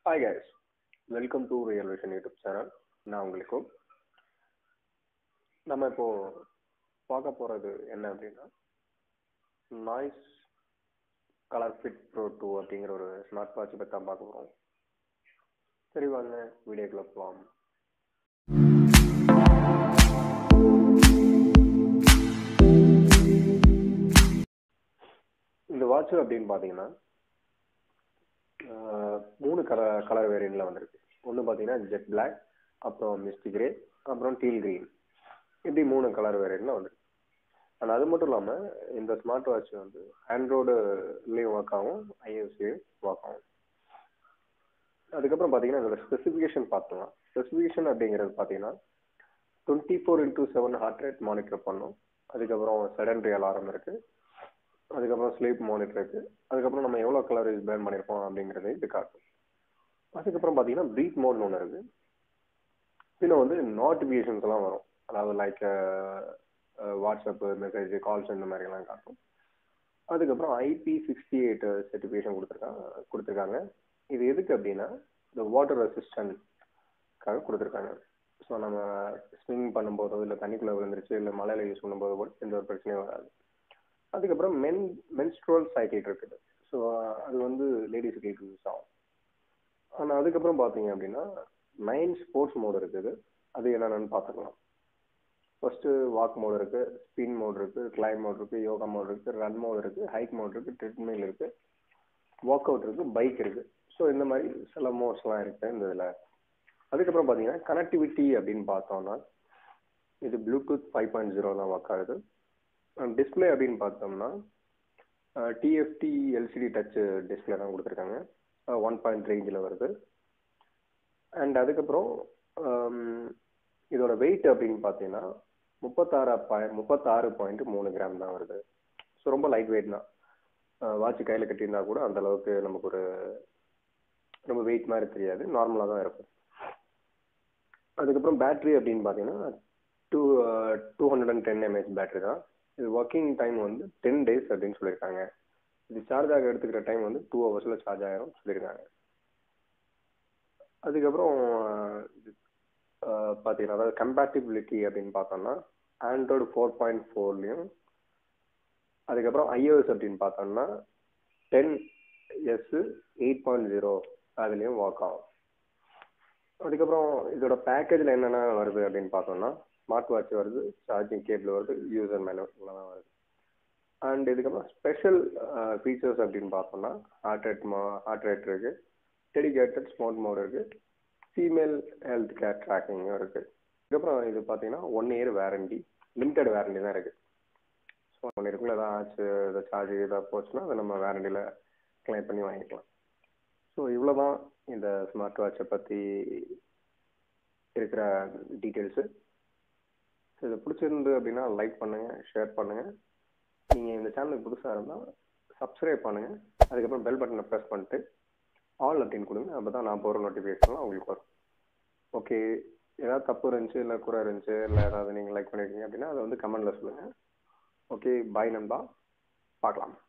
hi guys welcome to real vision YouTube channel நான் உங்களுக்கும் நம்ம இப்போ பார்க்க போகிறது என்ன அப்படின்னா Noise ColorFit pro two அப்படிங்கிற ஒரு ஸ்மார்ட் வாட்ச் பற்றி தான் பார்க்க போகிறோம் சரி வாங்க வீடியோக்குள்ள போகலாம் இந்த வாட்ச் அப்படின்னு பார்த்தீங்கன்னா ஆஹ் மூணு கலர் கலர் வேரியண்ட்ல வந்திருக்கு ஒன்று பார்த்தீங்கன்னா ஜெட் பிளாக் அப்புறம் மிஸ்டி கிரே அப்புறம் டீல் கிரீன் இப்படி மூணு கலர் வேரியண்ட்ல வந்திருக்கு ஆனால் அது மட்டும் இல்லாமல் இந்த ஸ்மார்ட் வாட்ச் வந்து ஆண்ட்ராய்டுலேயும் ஒர்க் ஆகும் ஐஎஸ்லேயும் ஒர்க் ஆகும் அதுக்கப்புறம் பார்த்தீங்கன்னா இதோட ஸ்பெசிஃபிகேஷன் பார்த்தோம்னா ஸ்பெசிஃபிகேஷன் அப்படிங்கிறது பார்த்தீங்கன்னா twenty four into seven heart rate monitor பண்ணும் அதுக்கப்புறம் செடன்ட்ரி அலாரம் இருக்குது அதுக்கப்புறம் ஸ்லீப் மானிட்டர் இருக்கு அதுக்கப்புறம் நம்ம எவ்வளோ கலோரிஸ் பேர்ன் பண்ணியிருக்கோம் அப்படிங்கிறது இது காட்டும் அதுக்கப்புறம் பார்த்தீங்கன்னா ப்ரீத் மோட்னு ஒன்று இருக்கு இன்னும் வந்து நோட்டிஃபிகேஷன்ஸ் எல்லாம் வரும் அதாவது லைக் வாட்ஸ்அப்பு மெசேஜ் கால்ஸ் இந்த மாதிரிலாம் காட்டும் அதுக்கப்புறம் ஐபி சிக்ஸ்டி எயிட் சர்டிஃபிகேஷன் கொடுத்துருக்காங்க கொடுத்துருக்காங்க இது எதுக்கு அப்படின்னா இந்த வாட்டர் ரெசிஸ்டன்ட்காக கொடுத்துருக்காங்க ஸோ நம்ம ஸ்விங் பண்ணும்போதோ இல்லை தண்ணிக்குள்ளே விழுந்துருச்சு இல்லை மழையில் யூஸ் பண்ணும்போது கூட எந்த ஒரு பிரச்சனையும் வராது அதுக்கப்புறம் மென் மென்ஸ்ட்ரோல் சைக்கிள் இருக்குது ஸோ அது வந்து லேடிஸுக்கு யூஸ் ஆகும் ஆனால் அதுக்கப்புறம் பார்த்தீங்க அப்படின்னா நைன் ஸ்போர்ட்ஸ் மோடு இருக்குது அது என்னென்னு பார்த்துக்கலாம் ஃபர்ஸ்ட்டு வாக் மோடு இருக்கு ஸ்பின் மோட் இருக்கு கிளைம் மோட் இருக்கு யோகா மோட் இருக்கு ரன் மோட் இருக்கு ஹைக் மோட் இருக்கு ட்ரெட்மில் இருக்கு ஒர்க் அவுட் இருக்கு பைக் இருக்கு ஸோ இந்த மாதிரி சில மோட்ஸ்லாம் இருக்கு இந்த இதில் அதுக்கப்புறம் பார்த்தீங்கன்னா கனெக்டிவிட்டி அப்படின்னு பார்த்தோம்னா இது ப்ளூடூத் ஃபைவ் பாயிண்ட் ஜீரோ தான் ஒர்க் ஆகுது டிஸ்பிளே அப்படின்னு பார்த்தோம்னா டிஎஃப்டி எல்சிடி டச் டிஸ்பிளே தான் கொடுத்துருக்காங்க ஒன் பாயிண்ட் ரேஞ்சில் வருது அண்ட் அதுக்கப்புறம் இதோட வெயிட் அப்படின்னு பார்த்தீங்கன்னா முப்பத்தாறு பாயிண்ட் முப்பத்தாறு பாயிண்ட் மூணு கிராம் தான் வருது ஸோ ரொம்ப லைட் வெயிட் தான் வாட்ச் கையில் கட்டியிருந்தா கூட அந்த அளவுக்கு நமக்கு ஒரு ரொம்ப வெயிட் மாதிரி தெரியாது நார்மலாக தான் இருக்கும் அதுக்கப்புறம் பேட்ரி அப்படின்னு பார்த்தீங்கன்னா two two hundred and ten mAh battery தான் இது ஒர்க்கிங் டைம் வந்து டென் டேஸ் அப்படின்னு சொல்லியிருக்காங்க இது சார்ஜ் ஆக எடுத்துக்கிற டைம் வந்து டூ ஹவர்ஸில் சார்ஜ் ஆகிரும் சொல்லியிருக்காங்க அதுக்கப்புறம் பார்த்தீங்கன்னா அதாவது கம்பேட்டிபிலிட்டி அப்படின்னு பார்த்தோம்னா ஆண்ட்ராய்டு ஃபோர் பாயிண்ட் ஃபோர்லேயும் அதுக்கப்புறம் ஐஓஎஸ் அப்படின்னு பார்த்தோம்னா ten S eight point zero அதுலேயும் ஒர்க் ஆகும் அதுக்கப்புறம் இதோட பேக்கேஜில் என்னென்ன வருது அப்படின்னு பார்த்தோம்னா ஸ்மார்ட் வாட்ச் வருது சார்ஜிங் கேபிள் வருது யூசர் மேனுவல் தான் வருது அண்ட் இதுக்கப்புறம் ஸ்பெஷல் ஃபீச்சர்ஸ் அப்படின்னு பார்த்தோம்னா ஹார்ட் ரேட் மா ஹார்ட் ரேட் இருக்கு டெடிகேட்டட் ஸ்மார்ட் மோட் இருக்கு ஃபீமேல் ஹெல்த் கேர் ட்ராக்கிங்கும் இருக்கு இதுக்கப்புறம் இது பார்த்தீங்கன்னா one year warranty limited warranty தான் இருக்கு ஸோ ஒன் இயருக்குள்ள ஏதாவது ஆச்சு இதை சார்ஜ் ஏதாவது போச்சுன்னா அதை நம்ம வேரண்டியில் கிளைம் பண்ணி வாங்கிக்கலாம் ஸோ இவ்வளோ தான் இந்த ஸ்மார்ட் வாட்சை பற்றி இருக்கிற டீட்டெயில்ஸு இது பிடிச்சிருந்து அப்படின்னா லைக் பண்ணுங்கள் ஷேர் பண்ணுங்கள் நீங்கள் இந்த சேனலுக்கு புதுசாக இருந்தால் சப்ஸ்கிரைப் பண்ணுங்கள் அதுக்கப்புறம் பெல் பட்டனை ப்ரெஸ் பண்ணிட்டு ஆல் அப்படின்னு கொடுங்க அப்போ தான் நான் போகிற நோட்டிஃபிகேஷன்லாம் உங்களுக்கு வரும் ஓகே ஏதாவது தப்பு இருந்துச்சு இல்லை குறை இருந்துச்சு இல்லை ஏதாவது நீங்கள் லைக் பண்ணியிருக்கீங்க அப்படின்னா அதை வந்து கமெண்டில் சொல்லுங்கள் ஓகே பாய் நண்பா பார்க்கலாம்